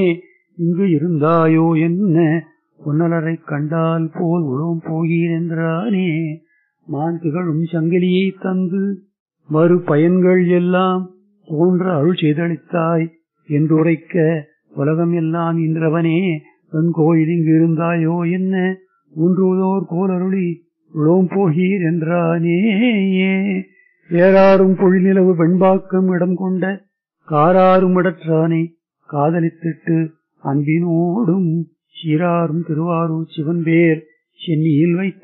இங்கு இருந்தாயோ என்ன பொன்னலரைக் கண்டால் போல் உளம் போகீர் என்றானே மான் திகழும் சங்கிலியை தந்து மறு பயன்கள் எல்லாம் தோன்ற அருள் செய்தளித்தாய் என்றுரைக்க உலகம் எல்லாம் இன்றவனே தன் கோயில் இங்கு இருந்தாயோ என்ன ஊன்றுவதோர் கோலருளி உளோம் போகீர் என்றானே ஏறாரும் பொழிநிலவு வெண்பாக்கம் இடம் கொண்ட காராரும் இடற்றானை காதலித்திட்டு அன்பினோடும் சீராரும் திருவாரூர் சிவன் பேர் சென்னியில் வைத்த